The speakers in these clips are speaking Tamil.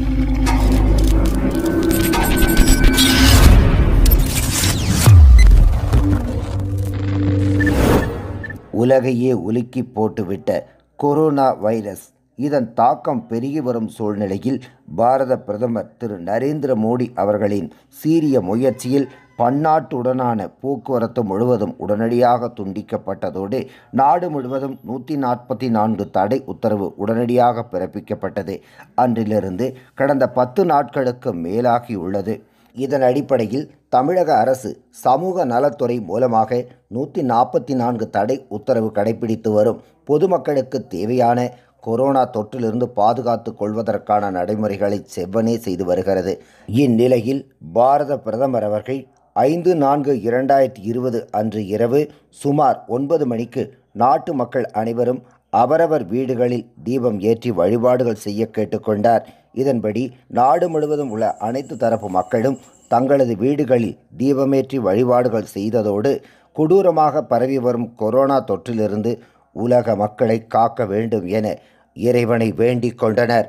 உலகையே உலுக்கி போட்டுவிட்ட கொரோனா வைரஸ் இதன் தாக்கம் பெருகி வரும் சூழ்நிலையில் பாரத பிரதமர் திரு நரேந்திர மோடி அவர்களின் சீரிய முயற்சியில் பன்னாட்டுடனான போக்குவரத்து முழுவதும் உடனடியாக துண்டிக்கப்பட்டதோடு நாடு முழுவதும் நூற்றி நாற்பத்தி நான்கு தடை உத்தரவு உடனடியாக பிறப்பிக்கப்பட்டது அன்றிலிருந்து கடந்த பத்து நாட்களுக்கு மேலாகியுள்ளது இதன் அடிப்படையில் தமிழக அரசு சமூக நலத்துறை மூலமாக நூற்றி நாற்பத்தி நான்கு தடை உத்தரவு கடைபிடித்து வரும் பொதுமக்களுக்கு தேவையான கொரோனா தொற்றிலிருந்து பாதுகாத்து கொள்வதற்கான நடைமுறைகளை செவ்வனே செய்து வருகிறது இந்நிலையில் பாரத பிரதமர் அவர்கள் ஐந்து நான்கு இரண்டாயிரத்தி இருபது அன்று இரவு சுமார் ஒன்பது மணிக்கு நாட்டு மக்கள் அனைவரும் அவரவர் வீடுகளில் தீபம் ஏற்றி வழிபாடுகள் செய்ய கேட்டுக்கொண்டார் இதன்படி நாடு முழுவதும் உள்ள அனைத்து தரப்பு மக்களும் தங்களது வீடுகளில் தீபமேற்றி வழிபாடுகள் செய்ததோடு கொடூரமாக பரவி வரும் கொரோனா தொற்றிலிருந்து உலக மக்களை காக்க வேண்டும் என இறைவனை வேண்டிக் கொண்டனர்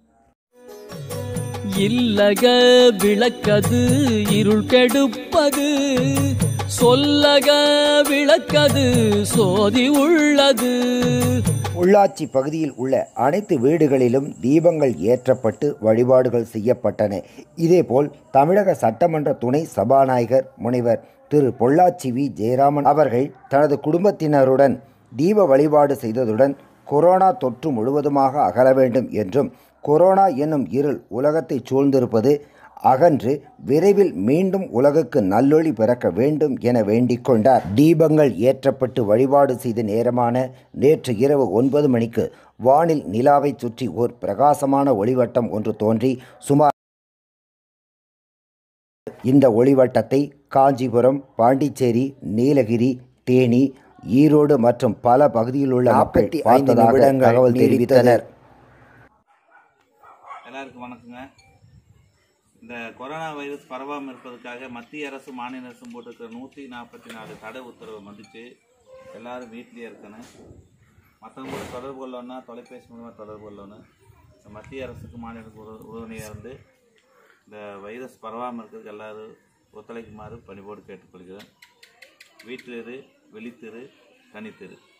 இல்லக விளக்கது இருள் கெடுப்பது சொல்லக விளக்கது சோதி உள்ளது உள்ளாட்சி பகுதியில் உள்ள அனைத்து வீடுகளிலும் தீபங்கள் ஏற்றப்பட்டு வழிபாடுகள் செய்யப்பட்டன இதேபோல் தமிழக சட்டமன்ற துணை சபாநாயகர் முனைவர் திரு பொள்ளாச்சி வி ஜெயராமன் அவர்கள் தனது குடும்பத்தினருடன் தீப வழிபாடு செய்ததுடன் கொரோனா தொற்று முழுவதுமாக அகல வேண்டும் என்றும் கொரோனா என்னும் இருள் உலகத்தை சூழ்ந்திருப்பது அகன்று விரைவில் மீண்டும் உலகுக்கு நல்லொளி பிறக்க வேண்டும் என வேண்டிக் கொண்டார் தீபங்கள் ஏற்றப்பட்டு வழிபாடு செய்த நேரமான நேற்று இரவு ஒன்பது மணிக்கு வானில் நிலாவை சுற்றி ஓர் பிரகாசமான ஒளிவட்டம் ஒன்று தோன்றி சுமார் இந்த ஒளிவட்டத்தை காஞ்சிபுரம் பாண்டிச்சேரி நீலகிரி தேனி ஈரோடு மற்றும் பல பகுதியில் உள்ள மக்கள் பார்த்ததாக தகவல் தெரிவித்தனர் எல்லாருக்கும் வணக்கங்க இந்த கொரோனா வைரஸ் பரவாமல் இருப்பதற்காக மத்திய அரசு மாநில அரசும் போட்டிருக்கிற நூற்றி நாற்பத்தி நாலு தடை உத்தரவை மதித்து எல்லாரும் வீட்லேயே இருக்கணும் மற்றவங்க கூட தொடர்பு கொள்ளணும்னா தொலைபேசி மூலமாக தொடர்பு கொள்ளணும் இந்த மத்திய அரசுக்கு மாநில அரசுக்கு உறு- உறுதுணையாக இருந்து இந்த வைரஸ் பரவாமல் இருக்கிறதுக்கு எல்லாரும் ஒத்துழைக்குமாறு பணிவோடு கேட்டுக்கொள்கிறேன் வீட்டிலிரு வெளித்திரு தனித்திரு